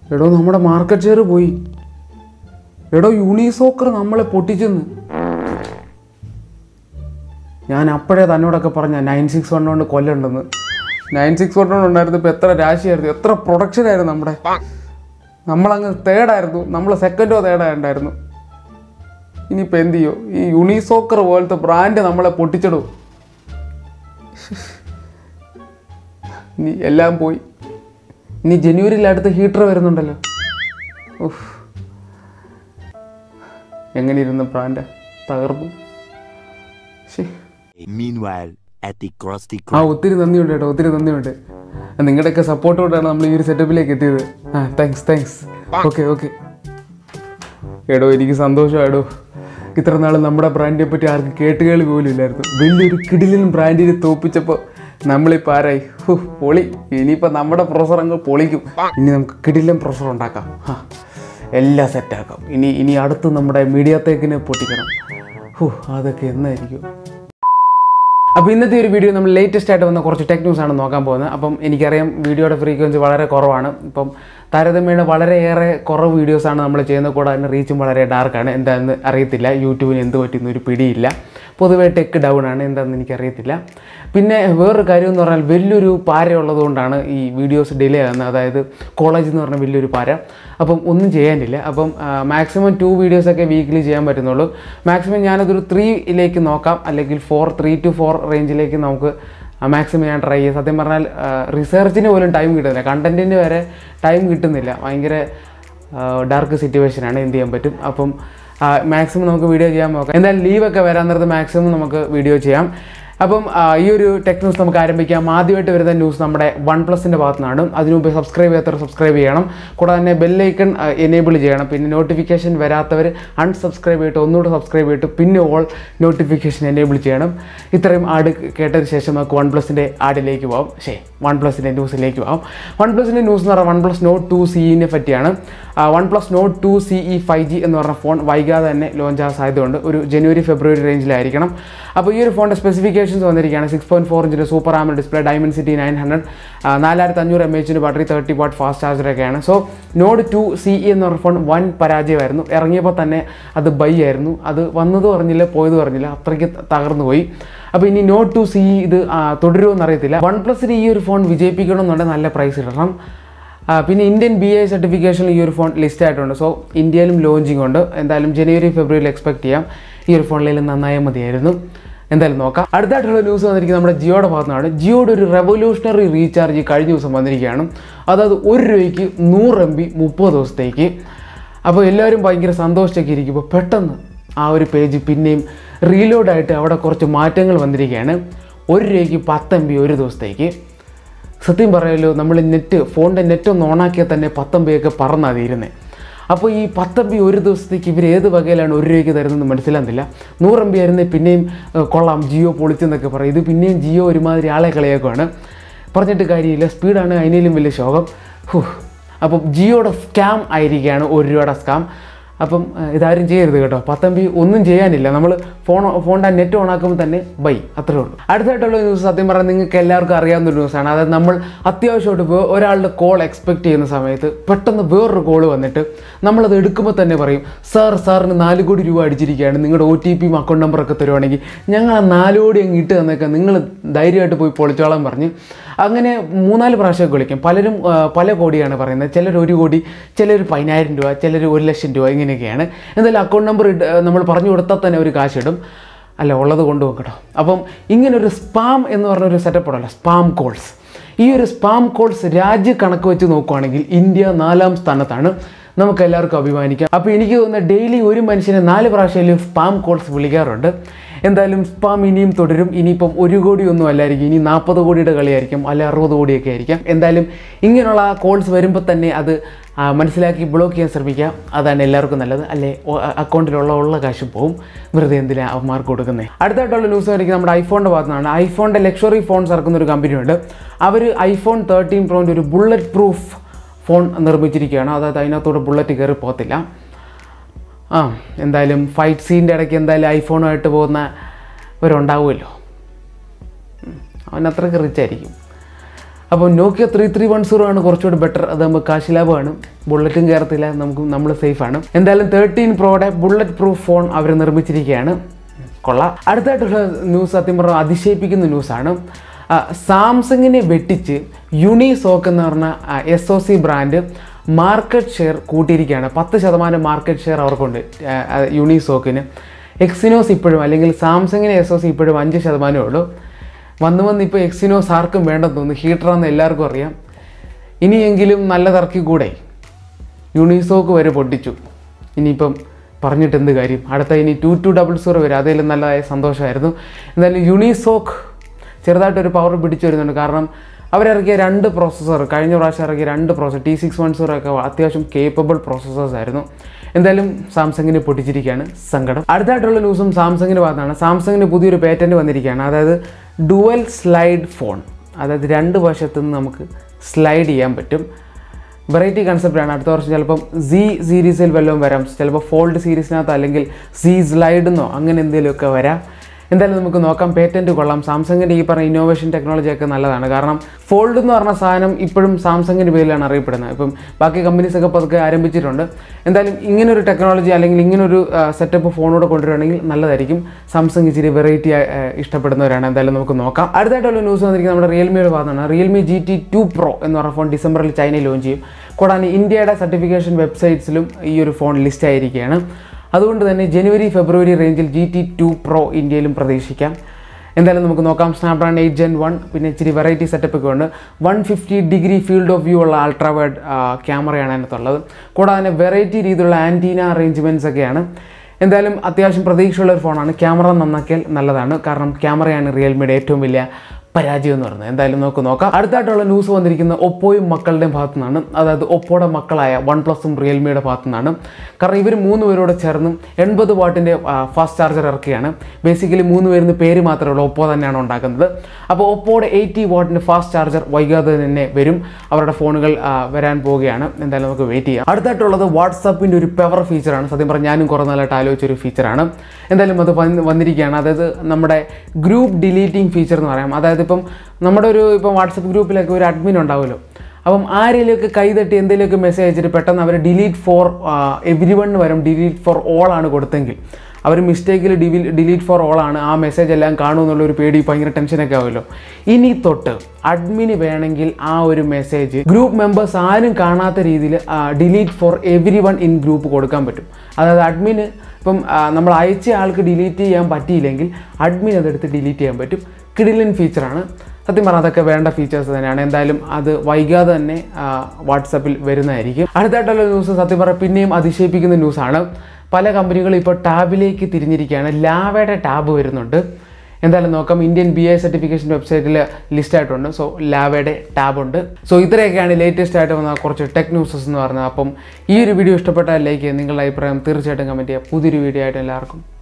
എടോ നമ്മുടെ market share പോയി എടോ യൂണിസോക്കർ നമ്മളെ പൊട്ടിച്ചെന്ന് ഞാൻ അപ്പോഴേ തന്നോടൊക്കെ പറഞ്ഞ നയൻ സിക്സ് വൺ കൊണ്ട് കൊല്ലുണ്ടെന്ന് നയൻ സിക്സ് വൺ കൊണ്ട് ഉണ്ടായിരുന്നു ഇപ്പോൾ എത്ര രാശിയായിരുന്നു എത്ര പ്രൊഡക്ഷൻ ആയിരുന്നു നമ്മുടെ നമ്മളങ്ങ് തേർഡായിരുന്നു നമ്മൾ സെക്കൻഡോ തേർഡായിട്ടുണ്ടായിരുന്നു ഇനിയിപ്പോൾ എന്ത് ചെയ്യോ ഈ യൂണിസോക്കർ പോലത്തെ ബ്രാൻഡ് നമ്മളെ പൊട്ടിച്ചിടും ഇനി എല്ലാം പോയി ഇനി ജനുവരിയിൽ അടുത്ത ഹീറ്റർ വരുന്നുണ്ടല്ലോ ഉഫ്. എങ്ങനെ ഇരുന്ന ബ്രാൻഡ് തകർന്നു ശരി Meanwhile, at the Krusty ആ ഒത്തിരി നന്ദിയുണ്ട് കേട്ടോ ഒത്തിരി നന്ദിയുണ്ട് നിങ്ങളുടെയൊക്കെ സപ്പോർട്ട് കൊണ്ടാണ് നമ്മൾ ഈ ഒരു സെറ്റപ്പിലേക്ക് എത്തിയത് ആ താങ്ക്സ് താങ്ക്സ് ഓക്കെ ഓക്കെ എടോ എനിക്ക് സന്തോഷമായിടോ ഇത്ര നാൾ നമ്മുടെ ബ്രാൻഡിനെ പറ്റി ആർക്കും കേട്ടുകേളി പോലും ഇല്ലായിരുന്നു വലിയൊരു കിടിലും ബ്രാൻഡിനെ തോപ്പിച്ചപ്പോൾ നമ്മളിപ്പോൾ ആരായി ഹു പൊളി ഇനിയിപ്പോൾ നമ്മുടെ പ്രൊസർ അങ്ങ് പൊളിക്കും ഇനി നമുക്ക് കിടിലം പ്രൊസർ ഉണ്ടാക്കാം ആ എല്ലാം സെറ്റാക്കാം ഇനി ഇനി അടുത്ത് നമ്മുടെ മീഡിയത്തേക്കിനെ പൊട്ടിക്കണം ഹു അതൊക്കെ എന്നായിരിക്കും അപ്പോൾ ഇന്നത്തെ ഒരു വീഡിയോ നമ്മൾ ലേറ്റസ്റ്റ് ആയിട്ട് വന്ന കുറച്ച് ടെക് ന്യൂസ് ആണ് നോക്കാൻ പോകുന്നത് അപ്പം എനിക്കറിയാം വീഡിയോയുടെ ഫ്രീക്വൻസി വളരെ കുറവാണ് ഇപ്പം താരതമ്യേന വളരെയേറെ കുറവ് വീഡിയോസാണ് നമ്മൾ ചെയ്യുന്നത് കൂടെ അതിന് റീച്ചും വളരെ ഡാർക്കാണ് എന്താണെന്ന് അറിയത്തില്ല യൂട്യൂബിന് എന്ത് പറ്റുന്ന ഒരു പിടിയില്ല പൊതുവേ ടെക്ക് ഡൗൺ ആണ് എന്താണെന്ന് എനിക്കറിയത്തില്ല പിന്നെ വേറൊരു കാര്യം എന്ന് പറഞ്ഞാൽ വലിയൊരു പാര ഉള്ളതുകൊണ്ടാണ് ഈ വീഡിയോസ് ഡിലേ ആകുന്നത് അതായത് കോളേജ് എന്ന് പറഞ്ഞ വലിയൊരു പാര അപ്പം ഒന്നും ചെയ്യാനില്ല അപ്പം മാക്സിമം ടു വീഡിയോസൊക്കെ വീക്കിലി ചെയ്യാൻ പറ്റുന്നുള്ളൂ മാക്സിമം ഞാനതൊരു ത്രീയിലേക്ക് നോക്കാം അല്ലെങ്കിൽ ഫോർ ത്രീ ടു ഫോർ റേഞ്ചിലേക്ക് നമുക്ക് മാക്സിമം ഞാൻ ട്രൈ ചെയ്യാം സത്യം പറഞ്ഞാൽ റിസർച്ചിന് പോലും ടൈം കിട്ടുന്നില്ല കണ്ടൻറ്റിന് വരെ ടൈം കിട്ടുന്നില്ല ഭയങ്കര ഡാർക്ക് സിറ്റുവേഷനാണ് എന്ത് ചെയ്യാൻ പറ്റും അപ്പം മാക്സിമം നമുക്ക് വീഡിയോ ചെയ്യാൻ നോക്കാം എന്തായാലും ലീവൊക്കെ വരാൻ നേരത്ത് മാക്സിമം നമുക്ക് വീഡിയോ ചെയ്യാം അപ്പം ആ, ഈ ഒരു ടെക് ന്യൂസ് നമുക്ക് ആരംഭിക്കാം ആദ്യമായിട്ട് വരുന്ന ന്യൂസ് നമ്മുടെ വൺ പ്ലസിൻ്റെ ഭാഗത്തു നിന്നാണ് അതിനു മുമ്പ് സബ്സ്ക്രൈബ് ചെയ്യാത്തവർ സബ്സ്ക്രൈബ് ചെയ്യണം കൂടാതെ തന്നെ ബെല്ലൈക്കൺ എനേബിൾ ചെയ്യണം പിന്നെ നോട്ടിഫിക്കേഷൻ വരാത്തവർ അൺസബ്സ്ക്രൈബ് ചെയ്തിട്ട് ഒന്നുകൂടെ സബ്സ്ക്രൈബ് ചെയ്തിട്ട് പിന്നെ ഓൾ നോട്ടിഫിക്കേഷൻ എനേബിൾ ചെയ്യണം ഇത്രയും ആഡ് കേട്ടതിന് ശേഷം നമുക്ക് വൺ പ്ലസിൻ്റെ ആഡിലേക്ക് പോകാം ശേ വൺ പ്ലസിൻ്റെ ന്യൂസിലേക്ക് പോകാം വൺ പ്ലസിൻ്റെ ന്യൂസ് എന്ന് പറഞ്ഞാൽ വൺ പ്ലസ് നോട്ട് ടു സിഇനെ പറ്റിയാണ് OnePlus Nord two C E five G എന്ന് പറഞ്ഞ ഫോൺ വൈകാതെ തന്നെ ലോഞ്ച് ആകാൻ സാധ്യതയുണ്ട് ഒരു ജനുവരി ഫെബ്രുവരി റേഞ്ചിലായിരിക്കണം അപ്പോൾ ഈ ഒരു ഫോണിൻ്റെ സ്പെസിഫിക്കേഷൻസ് വന്നിരിക്കുകയാണ് സിക്സ് പോയിൻറ്റ് ഫോർ ഇഞ്ചിൻ്റെ super AMOLED display Dimensity nine hundred നാലായിരത്തി അഞ്ഞൂറ് എം എച്ചിൻ്റെ ബാറ്ററി തേർട്ടി വാട്ട് ഫാസ്റ്റ് ചാർജറൊക്കെയാണ് so Nord two C E എന്ന് പറഞ്ഞ ഫോൺ വൻ പരാജയമായിരുന്നു ഇറങ്ങിയപ്പോൾ തന്നെ അത് ബൈ ആയിരുന്നു അത് വന്നത് പറഞ്ഞില്ല പോയത് പറഞ്ഞില്ല അത്രയ്ക്ക് തകർന്നു പോയി അപ്പോൾ ഇനി നോട്ട് ടു സി ഇത് ആ, തുടരുമെന്ന് അറിയത്തില്ല വൺ പ്ലസിന് ഈ ഒരു ഫോൺ വിജയിപ്പിക്കണമെന്നുണ്ടെങ്കിൽ നല്ല പ്രൈസ് ഇടണം ആ, പിന്നെ ഇന്ത്യൻ ബി ഐ സർട്ടിഫിക്കേഷൻ ഈ ഒരു ഫോൺ ലിസ്റ്റ് ആയിട്ടുണ്ട് സോ ഇന്ത്യയിലും ലോഞ്ചിങ് ഉണ്ട് എന്തായാലും ജനുവരി ഫെബ്രുവരിയിൽ എക്സ്പെക്ട് ചെയ്യാം ഈ ഒരു ഫോണിൽ നന്നായാൽ മതിയായിരുന്നു എന്തായാലും നോക്കാം അടുത്തായിട്ടുള്ള ന്യൂസ് വന്നിരിക്കുന്നത് നമ്മുടെ ജിയോയുടെ ഭാഗത്താണ് ജിയോയുടെ ഒരു റെവല്യൂഷണറി റീചാർജ് കഴിഞ്ഞ ദിവസം വന്നിരിക്കുകയാണ് അതായത് ഒരു രൂപയ്ക്ക് നൂറ് എം ബി മുപ്പത് ദിവസത്തേക്ക് അപ്പോൾ എല്ലാവരും ഭയങ്കര സന്തോഷിച്ചൊക്കെ ഇരിക്കുമ്പോൾ പെട്ടെന്ന് ആ ഒരു പേജ് പിന്നെയും റീലോഡായിട്ട് അവിടെ കുറച്ച് മാറ്റങ്ങൾ വന്നിരിക്കുകയാണ് ഒരു രൂപയ്ക്ക് പത്ത് എം ബി ഒരു ദിവസത്തേക്ക് സത്യം പറയാലോ നമ്മൾ നെറ്റ് ഫോണിൻ്റെ നെറ്റ് ഒന്ന് ഓണാക്കിയാൽ തന്നെ പത്തമ്പയൊക്കെ പറന്നാണ് തീരുന്നത് അപ്പോൾ ഈ പത്തമ്പി ഒരു ദിവസത്തേക്ക് ഇവർ ഏത് വകയിലാണ് ഒരു രൂപയ്ക്ക് തരുന്നതെന്ന് മനസ്സിലാകുന്നില്ല നൂറ് എം ബി ആയിരുന്നേ പിന്നെയും ഏഹ്, കൊള്ളാം ജിയോ പൊളിച്ചെന്നൊക്കെ പറയും ഇത് പിന്നെയും ജിയോ ഒരുമാതിരി ആളെ കളിയാക്കുവാണ് പറഞ്ഞിട്ട് കാര്യമില്ല സ്പീഡാണ് അതിനേലും വലിയ ശോകം ഹൂ അപ്പം ജിയോയുടെ സ്കാം ആയിരിക്കുകയാണ് ഒരു രൂപയുടെ സ്കാം അപ്പം ഏഹ്, ഇതാരും ചെയ്യരുത് കേട്ടോ പത്തമ്പി ഒന്നും ചെയ്യാനില്ല നമ്മൾ ഫോൺ ഫോണിൻ്റെ നെറ്റ് ഓൺ ആക്കുമ്പോൾ തന്നെ ബൈ അത്രേ ഉള്ളൂ അടുത്തായിട്ടുള്ള ന്യൂസ് സത്യം പറഞ്ഞാൽ നിങ്ങൾക്ക് എല്ലാവർക്കും അറിയാവുന്ന ഒരു ന്യൂസാണ് അതായത് നമ്മൾ അത്യാവശ്യമായിട്ട് വേ- ഒരാളുടെ കോൾ എക്സ്പെക്ട് ചെയ്യുന്ന സമയത്ത് പെട്ടെന്ന് വേറൊരു കോൾ വന്നിട്ട് നമ്മളത് എടുക്കുമ്പോൾ തന്നെ പറയും സാർ സാറിന് നാല് കോടി രൂപ അടിച്ചിരിക്കുകയാണ് നിങ്ങളുടെ ഒ ടി പിയും അക്കൗണ്ട് നമ്പറൊക്കെ തരുവാണെങ്കിൽ ഞങ്ങൾ ആ നാല് കോടി അങ്ങ് ഇട്ട് തന്നേക്കാം നിങ്ങൾ ധൈര്യമായിട്ട് പോയി പൊളിച്ചോളാൻ പറഞ്ഞ് അങ്ങനെ മൂന്നാല് പ്രാവശ്യമൊക്കെ വിളിക്കും പലരും ആ, പല കോടിയാണ് പറയുന്നത് ചിലർ ഒരു കോടി ചിലർ പതിനായിരം രൂപ ചിലർ ഒരു ലക്ഷം രൂപ ഇങ്ങനെയൊക്കെയാണ് എന്തായാലും അക്കൗണ്ട് നമ്പർ ഇട്ട് നമ്മൾ പറഞ്ഞു കൊടുത്താൽ തന്നെ ഒരു കാശിടും അല്ല ഉള്ളത് കൊണ്ടുപോകും കേട്ടോ അപ്പം ഇങ്ങനൊരു സ്പാം എന്ന് പറഞ്ഞൊരു സെറ്റപ്പ് ഉണ്ടല്ലോ സ്പാം കോൾസ് ഈ ഒരു സ്പാം കോൾസ് രാജ്യ കണക്ക് വെച്ച് നോക്കുവാണെങ്കിൽ ഇന്ത്യ നാലാം സ്ഥാനത്താണ് നമുക്ക് എല്ലാവർക്കും അഭിമാനിക്കാം അപ്പോൾ എനിക്ക് തോന്നുന്നത് ഡെയിലി ഒരു മനുഷ്യനെ നാല് പ്രാവശ്യം സ്പാം കോൾസ് വിളിക്കാറുണ്ട് എന്തായാലും സ്പാം ഇനിയും തുടരും ഇനിയിപ്പം ഒരു കോടി ഒന്നും അല്ലായിരിക്കും ഇനി നാൽപ്പത് കോടിയുടെ കളിയായിരിക്കും അല്ല അറുപത് കോടിയൊക്കെ ആയിരിക്കാം എന്തായാലും ഇങ്ങനെയുള്ള കോൾസ് വരുമ്പോൾ തന്നെ അത് ആ, മനസ്സിലാക്കി ബ്ലോക്ക് ചെയ്യാൻ ശ്രമിക്കുക അതാണ് എല്ലാവർക്കും നല്ലത് അല്ലെ ഒ- അക്കൗണ്ടിലുള്ള ഉള്ള കാശും പോവും വെറുതെ എന്തിനാ അവന്മാർക്ക് കൊടുക്കുന്നത് അടുത്തായിട്ടുള്ള ന്യൂസ് ആയിരിക്കും നമ്മുടെ ഐഫോണിൻ്റെ ഭാഗത്തുനിന്നാണ് ഐഫോണിൻ്റെ ലക്ഷറി ഫോൺസ് ഇറക്കുന്ന ഒരു കമ്പനിയുണ്ട് അവർ ഐഫോൺ തേർട്ടീൻ പ്രോൻ്റെ ഒരു ബുള്ളറ്റ് പ്രൂഫ് ഫോൺ നിർമ്മിച്ചിരിക്കുകയാണ് അതായത് അതിനകത്തൂടെ ബുള്ളറ്റ് കയറി പോകത്തില്ല ആ എന്തായാലും ഫൈറ്റ് സീൻ്റെ ഇടയ്ക്ക് എന്തായാലും ഐഫോണുമായിട്ട് പോകുന്ന ഇവരുണ്ടാവുമല്ലോ ഉം. അവൻ അത്രയ്ക്ക് റിച്ച് ആയിരിക്കും അപ്പോൾ Nokia three three one zero ആണ് കുറച്ചുകൂടി ബെറ്റർ അത് നമുക്ക് കാശ് ലാഭമാണ് ബുള്ളറ്റും കയറത്തില്ല നമുക്ക് നമ്മൾ സേഫാണ് എന്തായാലും തേർട്ടീൻ പ്രോയുടെ ബുള്ളറ്റ് പ്രൂഫ് ഫോൺ അവർ നിർമ്മിച്ചിരിക്കുകയാണ് കൊള്ളാം അടുത്തായിട്ടുള്ള ന്യൂസ് സത്യം പറഞ്ഞാൽ അതിശയിപ്പിക്കുന്ന ന്യൂസാണ് ആ, സാംസങ്ങിനെ വെട്ടിച്ച് യുണിസോക്ക് എന്ന് പറഞ്ഞ S O C brand market share കൂട്ടിയിരിക്കുകയാണ് പത്ത് ശതമാനം മാർക്കറ്റ് ഷെയർ അവർക്കുണ്ട് ആ, ആ, യുണിസോക്കിന് എക്സിനോസ് ഇപ്പോഴും അല്ലെങ്കിൽ സാംസങ്ങിന് എസ് ഒ സി ഇപ്പോഴും അഞ്ച് ശതമാനമേ ഉള്ളൂ വന്ന് വന്ന് ഇപ്പോൾ എക്സിനോസ് ആർക്കും വേണ്ടെന്ന് തോന്നുന്നു ഹീറ്ററാന്ന് എല്ലാവർക്കും അറിയാം ഇനിയെങ്കിലും നല്ലതിറക്കി കൂടെ യൂണിസോക്ക് വരെ പൊട്ടിച്ചു ഇനിയിപ്പം പറഞ്ഞിട്ട് എന്ത് കാര്യം അടുത്ത ഇനി ടു ടു ഡബിൾ സീറോ വരും അതിലും നല്ലതായ സന്തോഷമായിരുന്നു എന്തായാലും യൂണിസോക്ക് ചെറുതായിട്ടൊരു പവർ പിടിച്ചു വരുന്നുണ്ട് കാരണം അവരിറക്കിയ രണ്ട് പ്രോസസ്സർ കഴിഞ്ഞ പ്രാവശ്യം ഇറക്കിയ രണ്ട് processor T six one zero ഒക്കെ അത്യാവശ്യം കേപ്പബിൾ പ്രോസസ്സേഴ്സ് ആയിരുന്നു എന്തായാലും സാംസങ്ങിന് പൊട്ടിച്ചിരിക്കുകയാണ് സങ്കടം അടുത്തായിട്ടുള്ള ന്യൂസും സാംസങ്ങിൻ്റെ ഭാഗത്താണ് സാംസങ്ങിന് പുതിയൊരു പേറ്റൻറ്റ് വന്നിരിക്കുകയാണ് അതായത് ഡുവൽ സ്ലൈഡ് ഫോൺ അതായത് രണ്ട് വശത്തു നിന്ന് നമുക്ക് സ്ലൈഡ് ചെയ്യാൻ പറ്റും വെറൈറ്റി കൺസെപ്റ്റാണ് അടുത്ത വർഷം ചിലപ്പം സി സീരീസിൽ വല്ലതും വരാം ചിലപ്പോൾ ഫോൾഡ് സീരീസിനകത്ത് അല്ലെങ്കിൽ സി സ്ലൈഡെന്നോ അങ്ങനെ എന്തെങ്കിലുമൊക്കെ വരാം എന്തായാലും നമുക്ക് നോക്കാം പേറ്റൻറ്റ് കൊള്ളാം സാംസങ്ങിൻ്റെ ഈ പറഞ്ഞ ഇന്നോവേഷൻ ടെക്നോളജി ഒക്കെ നല്ലതാണ് കാരണം ഫോൾഡ് എന്ന് പറഞ്ഞ സാധനം ഇപ്പോഴും സാംസങ്ങിൻ്റെ പേരിലാണ് അറിയപ്പെടുന്നത് ഇപ്പം ബാക്കി കമ്പനീസ് ഒക്കെ പതുക്കെ ആരംഭിച്ചിട്ടുണ്ട് എന്തായാലും ഇങ്ങനൊരു ടെക്നോളജി അല്ലെങ്കിൽ ഇങ്ങനൊരു സെറ്റപ്പ് ഫോണോടെ കൊണ്ടുവരികയാണെങ്കിൽ നല്ലതായിരിക്കും സാംസങ് ഇച്ചിരി വെറൈറ്റി ഇഷ്ടപ്പെടുന്നവരാണ് എന്തായാലും നമുക്ക് നോക്കാം അടുത്തായിട്ടുള്ള ന്യൂസ് വന്നിരിക്കുന്നത് നമ്മുടെ റിയൽമിയുടെ ഭാഗത്താണ് Realme G T two pro എന്ന് പറഞ്ഞ ഫോൺ ഡിസംബറിൽ ചൈനയിൽ ലോഞ്ച് ചെയ്യും കൂടാതെ ഇന്ത്യയുടെ സർട്ടിഫിക്കേഷൻ വെബ്സൈറ്റ്സിലും ഈ ഒരു ഫോൺ ലിസ്റ്റ് ആയിരിക്കുകയാണ് അതുകൊണ്ട് തന്നെ ജനുവരി ഫെബ്രുവരി റേഞ്ചിൽ ജി ടി ടു പ്രോ ഇന്ത്യയിലും പ്രതീക്ഷിക്കാം എന്തായാലും നമുക്ക് നോക്കാം സ്നാപ്ഡ്രാഗൺ എയ്റ്റ് ജെൻ വൺ പിന്നെ ഇച്ചിരി വെറൈറ്റി സെറ്റപ്പ് ഒക്കെ ഉണ്ട് one fifty degree field of view ഉള്ള അൾട്രാ വൈഡ് ക്യാമറയാണ് അതിനകത്തുള്ളത് കൂടാതെ തന്നെ വെറൈറ്റി രീതിയിലുള്ള ആൻറ്റീന അറേഞ്ച്മെൻറ്റ്സ് ഒക്കെയാണ് എന്തായാലും അത്യാവശ്യം പ്രതീക്ഷയുള്ള ഒരു ഫോണാണ് ക്യാമറ നന്നാക്കിയാൽ നല്ലതാണ് കാരണം ക്യാമറയാണ് റിയൽമിയുടെ ഏറ്റവും വലിയ പരാജയം എന്ന് പറയുന്നത് എന്തായാലും നമുക്ക് നോക്കാം അടുത്തായിട്ടുള്ള ന്യൂസ് വന്നിരിക്കുന്ന ഒപ്പോയും മക്കളുടെയും ഭാഗത്തു നിന്നാണ് അതായത് ഒപ്പോയുടെ മക്കളായ വൺ പ്ലസും റിയൽമിയുടെ ഭാഗത്തു നിന്നാണ് കാരണം ഇവർ മൂന്ന് പേരോട് ചേർന്ന് എൺപത് വാട്ടിൻ്റെ ഫാസ്റ്റ് ചാർജർ ഇറക്കുകയാണ് ബേസിക്കലി മൂന്ന് പേരിന് പേര് മാത്രമേ ഉള്ളൂ ഒപ്പോ തന്നെയാണ് ഉണ്ടാക്കുന്നത് അപ്പോൾ ഒപ്പോയുടെ എയ്റ്റി വാട്ടിൻ്റെ ഫാസ്റ്റ് ചാർജർ വൈകാതെ തന്നെ വരും അവരുടെ ഫോണുകൾ ആ, വരാൻ പോവുകയാണ് എന്തായാലും നമുക്ക് വെയിറ്റ് ചെയ്യാം അടുത്തായിട്ടുള്ളത് വാട്സാപ്പിൻ്റെ ഒരു പവർ ഫീച്ചറാണ് സത്യം പറഞ്ഞാൽ ഞാനും കുറേ നാളായിട്ട് ആലോചിച്ചൊരു ഫീച്ചറാണ് എന്തായാലും അത് വന്ന് വന്നിരിക്കുകയാണ് അതായത് നമ്മുടെ ഗ്രൂപ്പ് ഡിലീറ്റിംഗ് ഫീച്ചർ എന്ന് പറയാം അതായത് ഇപ്പം നമ്മുടെ ഒരു ഇപ്പം വാട്സപ്പ് ഗ്രൂപ്പിലൊക്കെ ഒരു അഡ്മിൻ ഉണ്ടാവുമല്ലോ അപ്പം ആരെങ്കിലുമൊക്കെ കൈതട്ടി എന്തെങ്കിലുമൊക്കെ മെസ്സേജ് അയച്ചിട്ട് പെട്ടെന്ന് അവർ ഡിലീറ്റ് ഫോർ എവരി വൺ വരും ഡിലീറ്റ് ഫോർ ഓൾ ആണ് കൊടുത്തെങ്കിൽ അവർ മിസ്റ്റേക്കിൽ ഡിവി ഡിലീറ്റ് ഫോർ ഓൾ ആണ് ആ മെസ്സേജ് എല്ലാം കാണുമെന്നുള്ള ഒരു പേടി ഭയങ്കര ടെൻഷനൊക്കെ ആവുമല്ലോ ഇനി തൊട്ട് അഡ്മിന് വേണമെങ്കിൽ ആ ഒരു മെസ്സേജ് ഗ്രൂപ്പ് മെമ്പേഴ്സ് ആരും കാണാത്ത രീതിയിൽ delete for everyone in group കൊടുക്കാൻ പറ്റും അതായത് അഡ്മിന് ഇപ്പം ആ, നമ്മൾ അയച്ച ആൾക്ക് ഡിലീറ്റ് ചെയ്യാൻ പറ്റിയില്ലെങ്കിൽ അഡ്മിൻ അതെടുത്ത് ഡിലീറ്റ് ചെയ്യാൻ പറ്റും കിഡിലൻ ഫീച്ചറാണ് സത്യം പറഞ്ഞാൽ അതൊക്കെ വേണ്ട ഫീച്ചേഴ്സ് തന്നെയാണ് എന്തായാലും അത് വൈകാതെ തന്നെ വാട്സപ്പിൽ വരുന്നതായിരിക്കും അടുത്തായിട്ടുള്ള ന്യൂസ് സത്യം പറഞ്ഞാൽ പിന്നെയും അതിശയിപ്പിക്കുന്ന ന്യൂസാണ് പല കമ്പനികളും ഇപ്പോൾ ടാബിലേക്ക് തിരിഞ്ഞിരിക്കുകയാണ് ലാവയുടെ ടാബ് വരുന്നുണ്ട് എന്തായാലും നോക്കാം ഇന്ത്യൻ ബി ഐ സർട്ടിഫിക്കേഷൻ വെബ്സൈറ്റിൽ ലിസ്റ്റ് ആയിട്ടുണ്ട് സോ ലാവയുടെ ടാബ് ഉണ്ട് സോ ഇത്രയൊക്കെയാണ് ലേറ്റസ്റ്റ് ആയിട്ട് വന്ന കുറച്ച് ടെക് ന്യൂസസ് എന്ന് പറഞ്ഞത് അപ്പം ഈ ഒരു വീഡിയോ ഇഷ്ടപ്പെട്ടാൽ ലൈക്ക് ചെയ്യുക നിങ്ങളുടെ അഭിപ്രായം തീർച്ചയായിട്ടും കമൻറ്റ് ചെയ്യുക പുതിയൊരു വീഡിയോ ആയിട്ട് എല്ലാവർക്കും